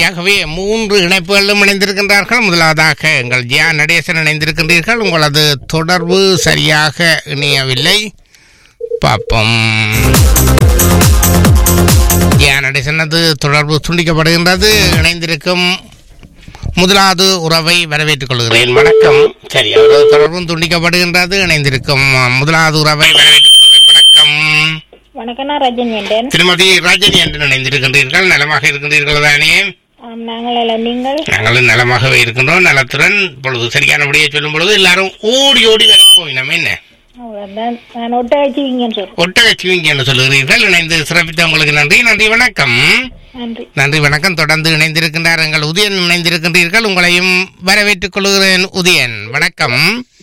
சரியாகவே மூன்று இணைப்புகளும் இணைந்திருக்கின்றார்கள் முதலாவதாக எங்கள் ஜியா நடேசன் இணைந்திருக்கின்றீர்கள் உங்களது தொடர்பு சரியாக இணையவில்லை பார்ப்போம் ஜியா நடேசனது தொடர்பு துண்டிக்கப்படுகின்றது இணைந்திருக்கும் முதலாவது உறவை வரவேற்றுக் கொள்கிறேன் வணக்கம் சரி அவரது தொடர்பும் துண்டிக்கப்படுகின்றது இணைந்திருக்கும் முதலாவது உறவை வரவேற்றுக் கொள்கிறேன் வணக்கம் வணக்கம் நான் ரஜன் வேண்டேன் திருமதி ரஜினி என்று இணைந்திருக்கின்றீர்கள் நலமாக இருக்கின்றீர்கள் தானே ஆம், நாங்கள் அல்ல நீங்கள் நாங்களும் நலமாகவே இருக்கின்றோம் நலத்துடன் பொழுது சரியானபடியே சொல்லும் பொழுது எல்லாரும் ஓடி ஓடி வரப்போய் நம்ம என்ன அவ்வளவுதான். நான் ஒட்ட வச்சுவீங்கன்னு சொல்றேன் ஒட்டகச்சிவிங்க என்று சொல்லுகிறீர்கள் இணைந்து சிறப்பித்த உங்களுக்கு நன்றி நன்றி வணக்கம் நன்றி நன்றி வணக்கம் தொடர்ந்து இணைந்திருக்கின்றார் எங்கள் உதயன் இணைந்திருக்கின்றீர்கள் உங்களையும் வரவேற்றுக் கொள்கிறேன் உதயன் வணக்கம்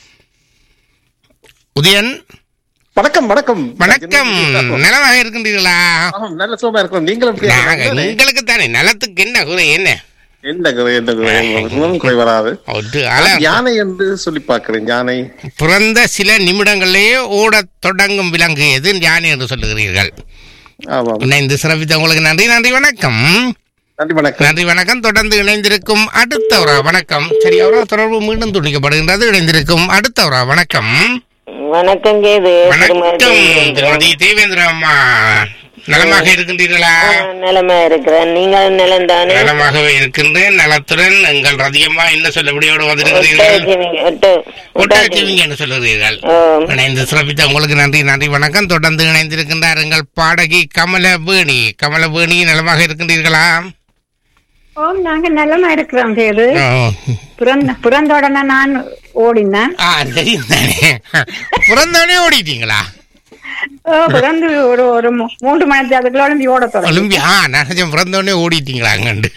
உதயன் வணக்கம் வணக்கம் வணக்கம் நலமாக இருக்கின்றீர்களா ஆமாம், நல்ல சுகமா இருக்கிறோம் நீங்களும் எப்படி நாங்க இருக்கீங்க? உங்களுக்கு தானே நலத்துக்கு என்ன குறை என்ன எந்த குறை எந்த குறை உங்களுக்கு குறை வராது ஒரு அல யானை என்று சொல்லி பார்க்கிறேன் யானை பிறந்த சில நிமிடங்களிலேயே ஓடத் தொடங்கும் விலங்கு எது யானை என்று சொல்லுகிறீர்கள் ஆமாம் இணைந்து சிறப்பித்த உங்களுக்கு நன்றி நன்றி வணக்கம் நன்றி வணக்கம் நன்றி வணக்கம் தொடர்ந்து இணைந்திருக்கும் அடுத்தவரா வணக்கம் சரி அவரா தொடர்பு மீண்டும் துணிக்கப்படுகின்றது இணைந்திருக்கும் அடுத்தவரா வணக்கம் வணக்கம் கேது வணக்கம் திருமதி தேவேந்திர அம்மா நலமாக இருக்கின்றீர்களா நிலைமை இருக்கிறேன் நீங்கள் நிலம் தானே நலமாகவே இருக்கின்றேன் நலத்துடன் எங்கள் ரதியம்மா என்ன சொல்லபடியோடு வந்திருக்கிறீர்கள் ஒட்டாச்சிவிங்க என்று சொல்லுகிறீர்கள் இணைந்து சிறப்பித்த உங்களுக்கு நன்றி நன்றி வணக்கம் தொடர்ந்து இணைந்திருக்கின்றார் எங்கள் பாடகி கமலவேணி கமலவேணி நலமாக இருக்கின்றீர்களா ஓம் நாங்க நல்லமா இருக்கிறோம் கேது ஓ. பிறந்த பிறந்த உடனே நான் ஓடினேன் ஆ தெரியும் தானே பிறந்தோடனே ஓடிட்டீங்களா ஓ, பிறந்து ஒரு ஒரு மூ- மூன்று மணி அதுக்குள்ள ஒளிம்பி ஓட தொடங்கும் ஒலிம்பியா ஆ நினைச்சேன் பிறந்தோடனே ஓடிட்டீங்களா அங்கண்டு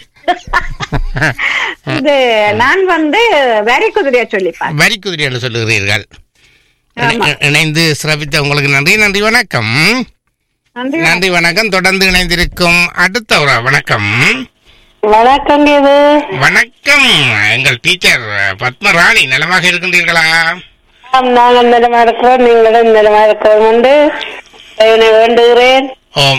இது நான் வந்து வரி குதிரைய சொல்லிப்பேன் வரி குதிரை என்று சொல்லுகிறீர்கள் இணை- ஆமா. இணைந்து சிறப்பித்த உங்களுக்கு நன்றி நன்றி வணக்கம் நன்றி நன்றி வணக்கம் தொடர்ந்து இணைந்திருக்கும் அடுத்த ஒரு வணக்கம் வணக்கம் கேது வணக்கம் எங்கள் டீச்சர் பத்மராணி நலமாக இருக்கின்றீர்களா நாங்கள் நிலமா இருக்கிறோம் நீங்களும் நிலமா இருக்கிறோம் என்று இவனை வேண்டுகிறேன் ஓம்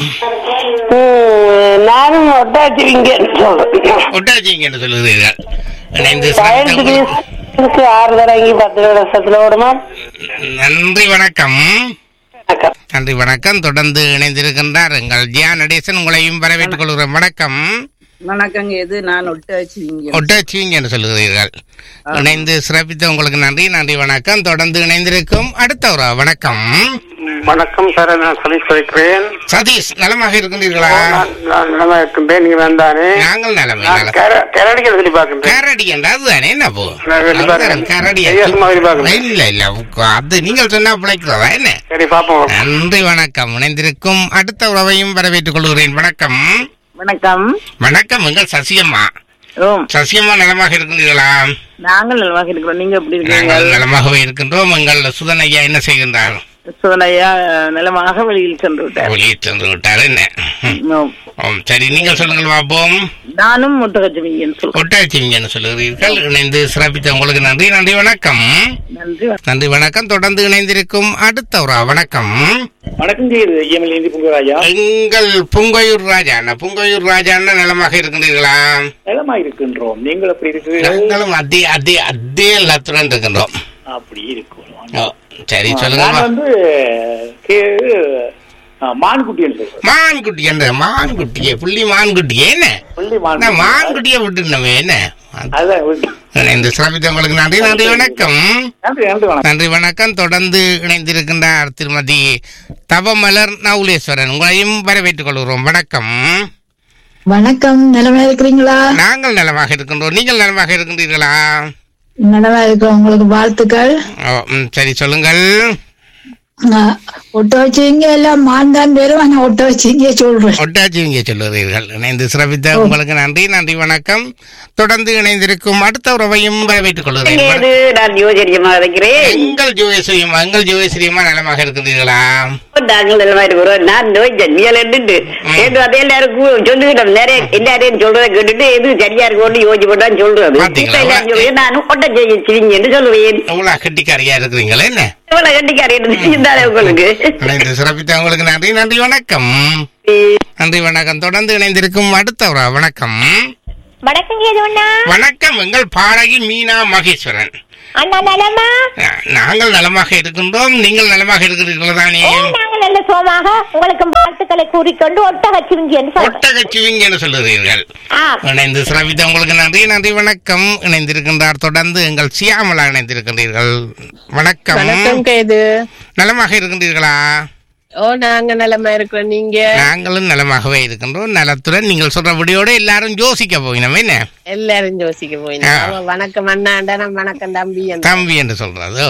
ம், நானும் ஒட்டாச்சுவீங்க சொல்றேன் ஒட்டாச்சிங்க என்று சொல்லுகிறீர்கள் இணைந்து சிறப்பித்த பதினஞ்சு உங்களுக்கு நிமிஷத்துக்கு ஆறு தடவை பத்து வருஷத்துல ஓடுமா நன்றி வணக்கம் வணக்கம் நன்றி வணக்கம் தொடர்ந்து இணைந்திருக்கின்றார் எங்கள் ஜியா நடேசன் உங்களையும் வரவேற்றுக் கொள்கிறோம் வணக்கம் வணக்கங்க இது நான் ஒட்டாச்சுவீங்க ஒட்டாச்சிவிங்க என்று சொல்லுகிறீர்கள் இணைந்து சிறப்பித்த உங்களுக்கு நன்றி நன்றி வணக்கம் தொடர்ந்து இணைந்திருக்கும் அடுத்த ஒரு வணக்கம் வணக்கம் சார் நான் சதீஷ் வைக்கிறேன் சதீஷ் நலமாக இருக்கின்றீர்களா நான் நான் நலமா இருக்கின்றேன் நீங்க வந்தானே நாங்கள் நலமே நான் நலம் கர- கரடிகள் சொல்லி பார்க்கின்றேன் கரடி என்ற அதுதானே என்ன போ நான் வெளி பார்க்கிறேன். கரடி கையாசமா வெளி பார்க்கிறேன். இல்ல இல்ல அது நீங்கள் சொன்னா பிழைக்கிறதா என்ன சரி பாப்போம் நன்றி வணக்கம் இணைந்திருக்கும் அடுத்த உறவையும் வரவேற்றுக் கொள்கிறேன் வணக்கம் வணக்கம் வணக்கம் எங்கள் சசியம்மா ஓம் சசியம்மா நலமாக இருக்கின்றீர்களா நாங்கள் நலமாக இருக்கிறோம் நீங்க எப்படி இருக்கீங்க நாங்கள் நலமாகவே இருக்கின்றோம் எங்கள் சுதன் ஐயா என்ன செய்கின்றார் சோனையா நலமாக வெளியில் சென்று விட்டார் வெளியே சென்று விட்டார் என்ன ஓம். ஆம், சரி நீங்கள் சொல்லுங்கள் பார்ப்போம் நானும் ஒட்டகச்சுவீங்கன்னு சொல்றேன் ஒட்டாச்சிவிங்கன்னு சொல்லுகிறீர்கள் இணைந்து சிறப்பித்த உங்களுக்கு நன்றி நன்றி வணக்கம் நன்றி நன்றி வணக்கம் தொடர்ந்து இணைந்திருக்கும் அடுத்த ஒரு வணக்கம் வணக்கம் ஜி இஎம்எல் இந்தி புங்கராஜா எங்கள் புங்கையூர் ராஜா அண்ணா புங்கையூர் ராஜா அண்ணா நலமாக இருக்கின்றீர்களா நலமா இருக்கின்றோம் நீங்கள் எப்படி இருக்கிறீர்கள் நாங்களும் அதே அதே அதே எல்லாத்துடன் இருக்கின்றோம் அப்படி இருக்கிறோம் ஓ, சரி நான் சொல்லுங்க வந்து கே- ஆ, மான்குட்டின்னு சொல்றேன் மான்குட்டி என்ற மான்குட்டியே புள்ளி மான்குட்டியே என்ன புள்ளி மான் நான் மான்குட்டியை விட்டுனமே என்ன அதுதான் விட்டு- இணைந்து சிறப்பித்த உங்களுக்கு நன்றி நன்றி வணக்கம் நன்றி நன்றி வணக்கம் நன்றி வணக்கம் தொடர்ந்து இணைந்திருக்கின்றார் திருமதி தவமலர் நவுலேஸ்வரன் உங்களையும் வரவேற்றுக் கொள்கிறோம் வணக்கம் வணக்கம் நிலமா இருக்கிறீங்களா நாங்கள் நலமாக இருக்கின்றோம் நீங்கள் நலமாக இருக்கின்றீர்களா நிலமா இருக்கிறோம் உங்களுக்கு வாழ்த்துக்கள் ஓ, ம், சரி சொல்லுங்கள் நான் ஒட்ட வச்சீங்க எல்லாம் மான் தான் பேரும் ஆனா ஒட்ட வச்சீங்க சொல்றேன் ஒட்டாச்சிவிங்க சொல்லுகிறீர்கள் இணைந்து சிறப்பித்த உங்களுக்கு நன்றி நன்றி வணக்கம் தொடர்ந்து இணைந்திருக்கும் அடுத்த உறவையும் வரவேற்றுக் கொள்கிறேன் கேது நான் யோசரியமா இருக்கிறேன் எங்கள் ஜோயஸ்ரீமா எங்கள் ஜோயஸ்ரீமா நலமாக இருக்கின்றீர்களா நாங்கள் நிலமா இருக்கிறோம் நான் நோய் ஜன்மியல் என்று ஏதோ அதே எல்லாருக்கும் சொல்லுகிறோம் நிறைய எல்லாரையும் சொல்றதை கேட்டுட்டு எது சரியா இருக்கும்னு யோசிச்சு போட்டான்னு சொல்றது பாத்தீங்களா? இப்ப எல்லாரும் சொல்லுவேன் நானும் ஒட்ட செய்வீங்க என்று சொல்லுவேன் எவ்வளவு கட்டிக்காரியா இருக்கிறீங்களா என்ன எவ்வளவு கண்டிக்காரி இருந்தாலே உங்களுக்கு இணைந்து சிறப்பித்த உங்களுக்கு நன்றி நன்றி வணக்கம் நன்றி வணக்கம் தொடர்ந்து இணைந்திருக்கும் அடுத்தவரா வணக்கம் வணக்கம் கேதுவண்ணா வணக்கம் எங்கள் பாடகி மீனா மகேஸ்வரன் அண்ணா நலமா நா- நாங்கள் நலமாக இருக்கின்றோம் நீங்கள் நலமாக இருக்கிறீர்கள் தானே ஓ நாங்கள் நல்ல சோமாக உங்களுக்கு வாழ்த்துக்களை கூறிக்கொண்டு ஒட்டகச்சிவிங்கி என்று சொல்றோம் ஒட்டகச்சிவிங்க என்று சொல்லுகிறீர்கள் ஆ இணைந்து சிறப்பித்த உங்களுக்கு நன்றி நன்றி வணக்கம் இணைந்திருக்கின்றார் தொடர்ந்து எங்கள் சியாமலா இணைந்திருக்கின்றீர்கள் வணக்கம் வணக்கம் கேது நலமாக இருக்கின்றீர்களா ஓ நாங்க நலமா இருக்கிறோம் நீங்க நாங்களும் நலமாகவே இருக்கின்றோம் நலத்துடன் நீங்கள் சொல்ற விடியோட எல்லாரும் யோசிக்க போயினோம் என்ன எல்லாரும் யோசிக்க போயிருந்தோம் வணக்கம் அண்ணாண்டா வணக்கம் தம்பி என்று. தம்பி என்று சொல்றதோ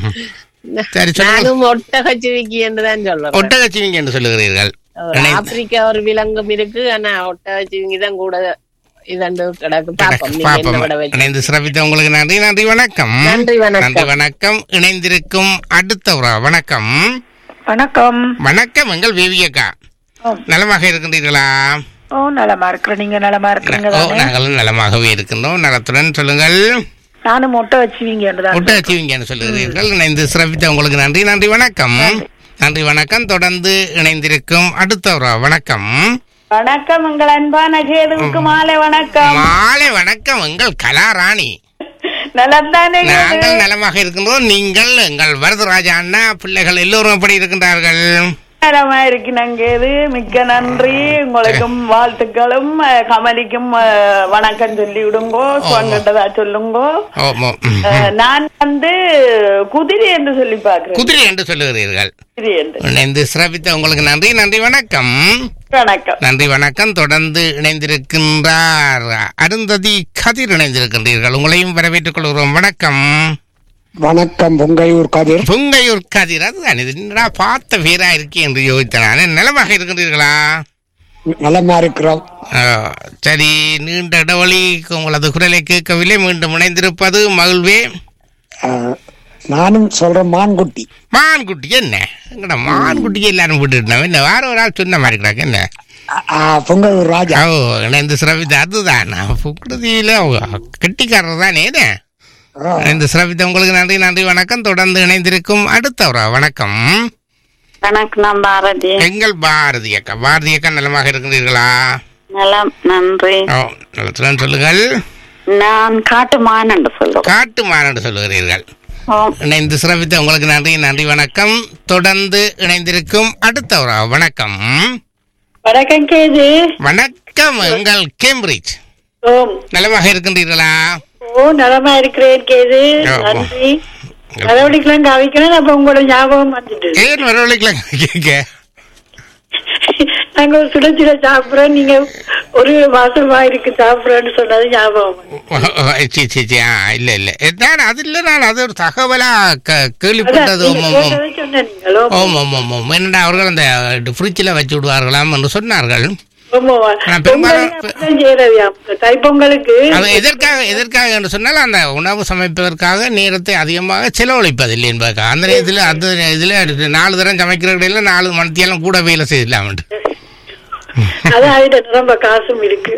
சரி சொல்லுங்க நானும் ஒட்டகச்சிவிக்கி என்று தான் சொல்றேன் ஒட்டகச்சிவிங்க என்று சொல்லுகிறீர்கள் இணை- ஆப்பிரிக்கா ஒரு விலங்கும் இருக்கு ஆனா ஒட்டகச்சிவிங்கி தான் கூட இதண்டு கிடக்கு பாப்போம் நீங்க பாப்போம் என்ன விட வச்சு இணைந்து சிறப்பித்த உங்களுக்கு நன்றி நன்றி வணக்கம் நன்றி, வணக்கம். நன்றி வணக்கம் இணைந்திருக்கும் அடுத்த ஒரு வணக்கம் வணக்கம் வணக்கம் எங்கள் விவியக்கா நலமாக இருக்கின்றீர்களா ஓ நலமா இருக்கிறோம் நீங்க நலமா இருக்கிறீங்க ஓ தானே நாங்களும் நலமாகவே இருக்கின்றோம் நலத்துடன் சொல்லுங்கள் நானும் முட்டை வச்சுவீங்க என்றுதான் ஒட்டகச்சிவிங்கன்னு சொல்லுகிறீர்கள் இணைந்து சிறப்பித்த உங்களுக்கு நன்றி நன்றி வணக்கம் நன்றி வணக்கம் தொடர்ந்து இணைந்திருக்கும் அடுத்த ஒரு வணக்கம் வணக்கம் உங்கள் அன்பான கேதுவுக்கு மாலை வணக்கம் மாலை வணக்கம் எங்கள் கலாராணி நலம் தானே நாங்கள் நலமாக இருக்கின்றோம் நீங்கள் எங்கள் வரதராஜா அண்ணா பிள்ளைகள் எல்லோரும் எப்படி இருக்கின்றார்கள் நலமா இருக்கிறேன் கேது மிக்க நன்றி உங்களுக்கும் வாழ்த்துக்களும் அஹ், கமலிக்கும் அஹ், வணக்கம் சொல்லி விடுங்கோ சொன்னதா சொல்லுங்கோ ஓமோ ம். அஹ், நான் வந்து குதிரை என்று சொல்லி பாக்குறேன் குதிரை என்று சொல்லுகிறீர்கள் குதிரை என்று இணைந்து சிறப்பித்த உங்களுக்கு நன்றி நன்றி வணக்கம் வணக்கம் நன்றி வணக்கம் தொடர்ந்து இணைந்திருக்கின்றார் அருந்ததி கதிர் இணைந்திருக்கின்றீர்கள் உங்களையும் வரவேற்றுக் கொள்கிறோம் வணக்கம் வணக்கம் பொங்கையூர் கதிர் புங்கையூர் கதிர் அதுதான் இது என்னடா பார்த்த பேரா இருக்கே என்று யோசித்தேன் நான் நலமாக இருக்கின்றீர்களா நலமா இருக்கிறோம் ஆ, சரி நீண்ட இடைவெளி உங்களது குரலை கேட்கவில்லை மீண்டும் இணைந்திருப்பது மகிழ்வே அஹ், நானும் சொல்றேன் மான்குட்டி மான்குட்டி என்ன எங்கடா மான்குட்டி எல்லாரும் விட்டுட்டோம் என்ன வேற ஒரு ஆள் சொன்ன மாதிரி கிடக்கு என்ன அஹ், பொங்கையூர் ராஜா ஓ இணைந்து சிறப்பித்த அதுதான் புக்குடுதியில கெட்டிக்காரர் தானே இது அஹ், இணைந்து சிறப்பித்த உங்களுக்கு நன்றி நன்றி வணக்கம் தொடர்ந்து இணைந்திருக்கும் அடுத்தவரா வணக்கம் வணக்கம் நான் பாரதி எங்கள் பாரதி அக்கா பாரதி அக்கா நலமாக இருக்கிறீர்களா நலம் நன்றி ஓ நலத்துடன் சொல்லுங்கள் நான் காட்டுமான் என்று சொல்லுவேன் காட்டு மாநாடு சொல்லுகிறீர்கள் ஆம். இணைந்து சிறப்பித்த உங்களுக்கு நன்றி நன்றி வணக்கம் தொடர்ந்து இணைந்திருக்கும் அடுத்தவரா வணக்கம் வணக்கம் கேது வணக்கம் எங்கள் கேம்பிரிட்ஜ் ஓம் நலமாக இருக்கின்றீர்களா ஓ நலமா இருக்கிறேன் கேது ஓ, ஓ. நன்றி நடவடிக்கைலாம் காவிக்கிறேன் அப்ப உங்களோட ஞாபகம் வந்துட்டு ஏன் வரவழைக்கலாம் கேட்க நாங்க ஒரு சுட சுட சாப்பிடுறோம் நீங்க ஒரு மாசமா இருக்கு சாப்பிடுறேன்னு சொன்னது ஞாபகம் வந்து. சி சி சி ஆ இல்ல இல்ல நான் அது இல்ல நான் அது ஒரு தகவலா க- அதான், கேள்விப்பட்டது நீங்க ஓம் ஓம் கேட்டதை சொன்னேன் நீங்களோ? ஓம் ஓம் ஓம் ஓம் என்னடா அவர்கள் அந்த ஃப்ரிட்ஜில் வச்சு விடுவார்களாம் என்று சொன்னார்கள் ஆமா. நான் பெரும்பாலும் பொங்கலுக்கு அப்படிதான் செய்யறதுயாம். தைப்பொங்கலுக்கு அது எதற்காக எதற்காக என்று சொன்னால் அந்த உணவு சமைப்பதற்காக நேரத்தை அதிகமாக செலவழிப்பதில்லை என்பதற்காக அந்த நேரத்தில் அது இதில் நாலு தரம் சமைக்கிற இடையில நாலு மணித்தியெல்லாம் கூட வேலை செய்யலாம் அதான் அதுகிட்ட ரொம்ப காசும் இருக்கு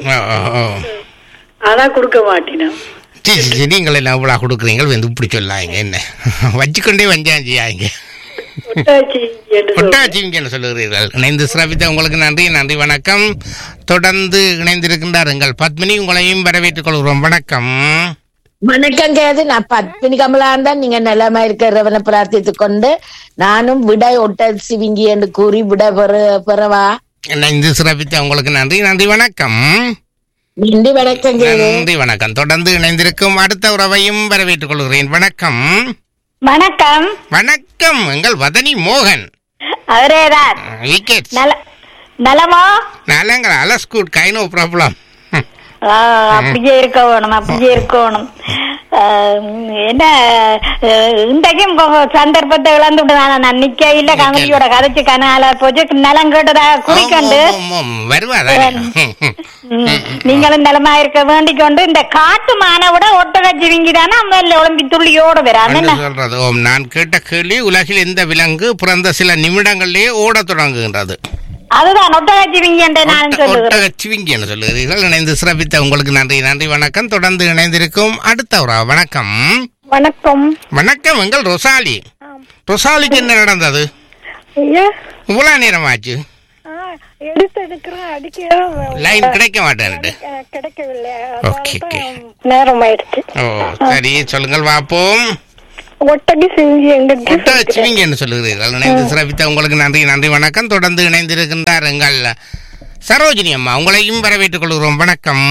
ஆனா கொடுக்க மாட்டேன் சரி சரி நீங்கள் எல்லாம் இவ்வளோ கொடுக்குறீங்க வந்து இப்படி சொல்லாங்க என்ன வச்சுக்கொண்டே வஞ்சாஞ்சியாங்க ஒட்டாச்சி என்று சொல்றேன். ஒட்டாச்சிங்கன்னு சொல்லுகிறீர்கள் இணைந்து சிறப்பித்த உங்களுக்கு நன்றி நன்றி வணக்கம் தொடர்ந்து இணைந்திருக்கின்றார் எங்கள் பத்மினி உங்களையும் வரவேற்றுக் கொள்கிறோம் வணக்கம் வணக்கம் கேது நான் பத்மினி கமலான் தான் நீங்க நிலைமை இருக்கிறவனை பிரார்த்தித்துக் கொண்டு நானும் விடை ஒட்ட சிவிங்கி என்று கூறி விட பெற பெறவா இணைந்து சிறப்பித்த உங்களுக்கு நன்றி நன்றி வணக்கம் நன்றி வணக்கம் கேது நன்றி வணக்கம் தொடர்ந்து இணைந்திருக்கும் அடுத்த உறவையும் வரவேற்றுக் கொள்கிறேன் வணக்கம் வணக்கம் வணக்கம் எங்கள் வதனி மோகன் அவரேதான் விக்கெட் நல நலமா நலங்கள் அலஸ்கூட் கைனோ ப்ராப்ளம் ஆ, அப்படியே இருக்க வேணும் அப்படியே இருக்க வேணும் ஆ, என்ன ஆ, இன்றைக்கும் கொ- சந்தர்ப்பத்தை இழந்து விட்டு நான் நான் நிக்க இல்ல கமலியோட கதைச்சு கனால போச்சு நலம் கேட்டதா குறிக்கண்டு வருவாதா ம், நீங்களும் நலமா இருக்க வேண்டிக் கொண்டு இந்த காட்டு மானை விட ஒட்டகச்சிவிங்கி தானே முதல்ல ஒளிம்பி துள்ளியோட வரான் என்ன சொல்றது ஓம் நான் கேட்ட கேள்வி உலகில் எந்த விலங்கு பிறந்த சில நிமிடங்களிலேயே ஓடத் தொடங்குகின்றது அதுதான் ஒட்டகச்சிவிங்கி என்று நான் சொல்லுகிறேன் ஒட்டக சிவிங்கி என்று சொல்லுகிறீர்கள் இணைந்து சிறப்பித்த உங்களுக்கு நன்றி நன்றி வணக்கம் தொடர்ந்து இணைந்திருக்கும் அடுத்த ஒரு வணக்கம் வணக்கம் வணக்கம் எங்கள் ரொசாலி ரொசாலிக்கு என்ன நடந்தது இவ்வளவு நேரம் ஆச்சு எடுத்து எடுக்கிறேன் அடிக்க லைன் கிடைக்க மாட்டேன்ட்டு கிடைக்கவில்லை ஓகே ஓகே நேரம் ஆயிடுச்சு ஓ சரி சொல்லுங்கள் பார்ப்போம் ஒட்டகி செஞ்சு எங்க ஒட்ட சிவிங்கன்னு சொல்லுகிறீர்கள் இணைந்து சிறப்பித்த உங்களுக்கு நன்றி நன்றி வணக்கம் தொடர்ந்து இணைந்திருக்கின்றார் எங்கள் சரோஜினி அம்மா உங்களையும் வரவேற்றுக் கொள்கிறோம் வணக்கம்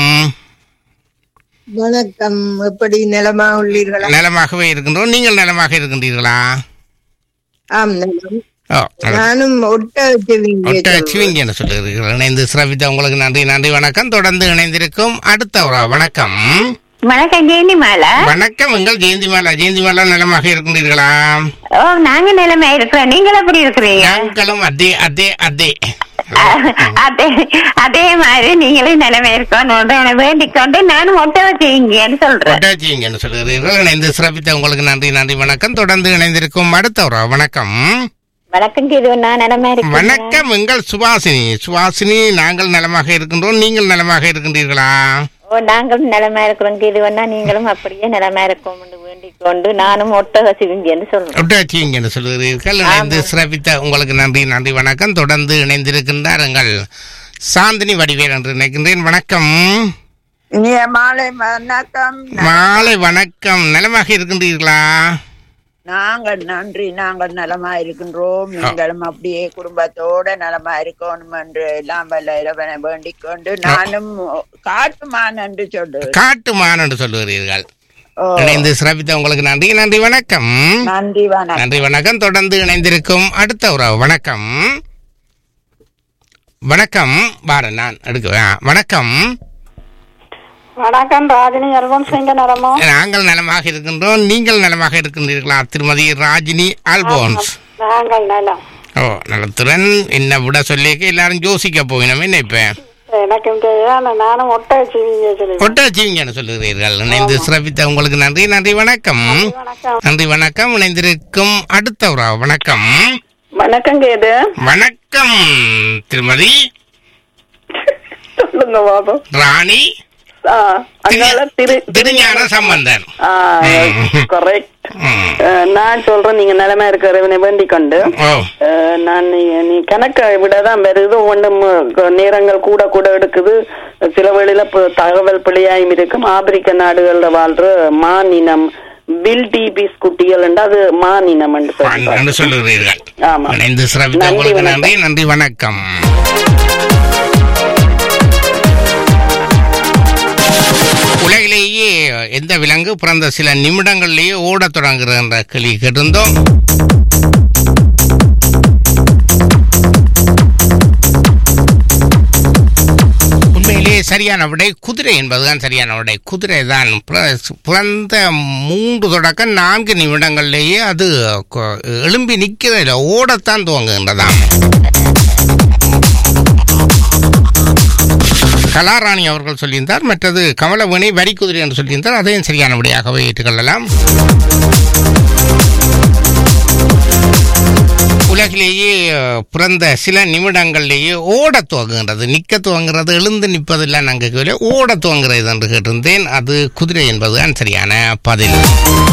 வணக்கம் எப்படி நிலமா உள்ளீர்களா நலமாகவே இருக்கின்றோம் நீங்கள் நலமாக இருக்கின்றீர்களா ஆம் நலம் ஓ நல்லது. நானும் ஒட்ட ஒட்ட சிவிங்கன்னு சொல்லுகிறீர்கள் இணைந்து சிறப்பித்த உங்களுக்கு நன்றி நன்றி வணக்கம் தொடர்ந்து இணைந்திருக்கும் அடுத்த ஒரு வணக்கம் வணக்கம் ஜெயந்தி மாலா வணக்கம் எங்கள் ஜெயந்தி மாலா ஜெயந்தி மாலா நலமாக இருக்கின்றீர்களா ஓ நாங்க நிலைமை இருக்கிறோம் நீங்கள் எப்படி இருக்கிறீங்க நாங்களும் அதே அதே அதே அதே அதே மாதிரி நீங்களும் நிலைமை இருக்கணும் வேண்டிக் கொண்டு நானும் ஒட்ட வச்சுங்கன்னு சொல்றேன் ஒட்டாச்சிங்கன்னு சொல்லுகிறீர்கள் இணைந்து சிறப்பித்த உங்களுக்கு நன்றி நன்றி வணக்கம் தொடர்ந்து இணைந்திருக்கும் அடுத்த ஒரு வணக்கம் வணக்கம் கீது நான் நிலைமை இருக்கேன் வணக்கம் எங்கள் சுபாசினி சுபாசினி நாங்கள் நலமாக இருக்கின்றோம் நீங்கள் நலமாக இருக்கின்றீர்களா ஓ நாங்களும் நிலைமை இருக்கிறோம் கீது வேணா நீங்களும் அப்படியே நிலைமை இருக்கும் வேண்டிக் கொண்டு நானும் ஒட்டக சிவிங்கன்னு சொல்றேன் ஒட்டாச்சிங்கன்னு சொல்லுகிறீர்கள் இணைந்து சிறப்பித்த உங்களுக்கு நன்றி நன்றி வணக்கம் தொடர்ந்து இணைந்திருக்கின்றார் எங்கள் சாந்தினி வடிவேல் என்று நினைக்கின்றேன் வணக்கம் இனிய மாலை வணக்கம் மாலை வணக்கம் நலமாக இருக்கின்றீர்களா நாங்கள் நன்றி நாங்கள் நலமா இருக்கின்றோம் நீங்களும் அப்படியே குடும்பத்தோட நலமா இருக்கணும் என்று எல்லாம் வல்ல இறைவனை வேண்டிக் கொண்டு நானும் காட்டுமான் என்று சொல்லு காட்டுமான் என்று சொல்லுகிறீர்கள் ஓ. இணைந்து சிறப்பித்த உங்களுக்கு நன்றி நன்றி வணக்கம் நன்றி வணக்கம் நன்றி வணக்கம் தொடர்ந்து இணைந்திருக்கும் அடுத்த உறவு வணக்கம் வணக்கம் பாரு நான் எடுக்குவேன் வணக்கம் வணக்கம் ராஜினி எல்வம் சிங்க நிலமோ நாங்கள் நலமாக இருக்கின்றோம் நீங்கள் நலமாக இருக்கின்றீர்களா திருமதி ராஜினி ஆல்போன்ஸ் நாங்கள் நலம் ஓ நலத்துடன் என்ன விட சொல்லிக்க எல்லாரும் யோசிக்க போயினோம் என்ன இப்ப எனக்கும் தெரியாது நானும் ஒட்டக சிவிங்க சொல்லி ஒட்டாச்சிங்கன்னு சொல்லுகிறீர்கள் இணைந்து சிறப்பித்த உங்களுக்கு நன்றி நன்றி வணக்கம் நன்றி வணக்கம் இணைந்திருக்கும் அடுத்த உறவு வணக்கம் வணக்கம் கேது வணக்கம் திருமதி சொல்லுங்க பாபு ராணி ஆ, அதனால திரு திருஞான சம்பந்தன் கரெக்ட் நான் சொல்றேன் நீங்க நிலைமை இருக்கிறவனை வேண்டிக் கொண்டு ஓ அஹ், நான் நீ நீ கணக்கை விடதான் வருது ஒண்ணும் நேரங்கள் கூட கூட எடுக்குது சில வேளையில ப- தகவல் பிழையாயும் இருக்கும் ஆப்பிரிக்க நாடுகள்ல வாழ்ற மானினம் வில் டிபிஸ் குட்டிகள் என்று அது மானினம் என்று சொல்றாங்க. என்று சொல்லுகிறீர்கள் ஆமா இணைந்து சிறப்பித்த நன்றி, உங்களுக்கு வணக்கம். நன்றி நன்றி வணக்கம் உலகிலேயே எந்த விலங்கு பிறந்த சில நிமிடங்களிலேயே ஓடத் தொடங்குகிற என்ற கேள்வி கேட்டிருந்தோம் உண்மையிலேயே சரியான விடை குதிரை என்பதுதான் சரியான விடை குதிரை தான் பிற- பிறந்த மூன்று தொடக்கம் நான்கு நிமிடங்களிலேயே அது கொ- எழும்பி நிற்கிறதில்ல ஓடத்தான் துவங்குகின்றதாம் கலாராணி அவர்கள் சொல்லியிருந்தார் மற்றது கமலவேணி வரிக்குதிரை என்று சொல்லியிருந்தார் அதையும் சரியான விடையாகவே ஏற்றுக்கொள்ளலாம் உலகிலேயே அஹ், பிறந்த சில நிமிடங்களிலேயே ஓடத் துவங்குகின்றது நிற்க துவங்குறது எழுந்து நிற்பதில்லை நாங்கள் ஓடத் துவங்குகிறது என்று கேட்டிருந்தேன் அது குதிரை என்பதுதான் சரியான பதில்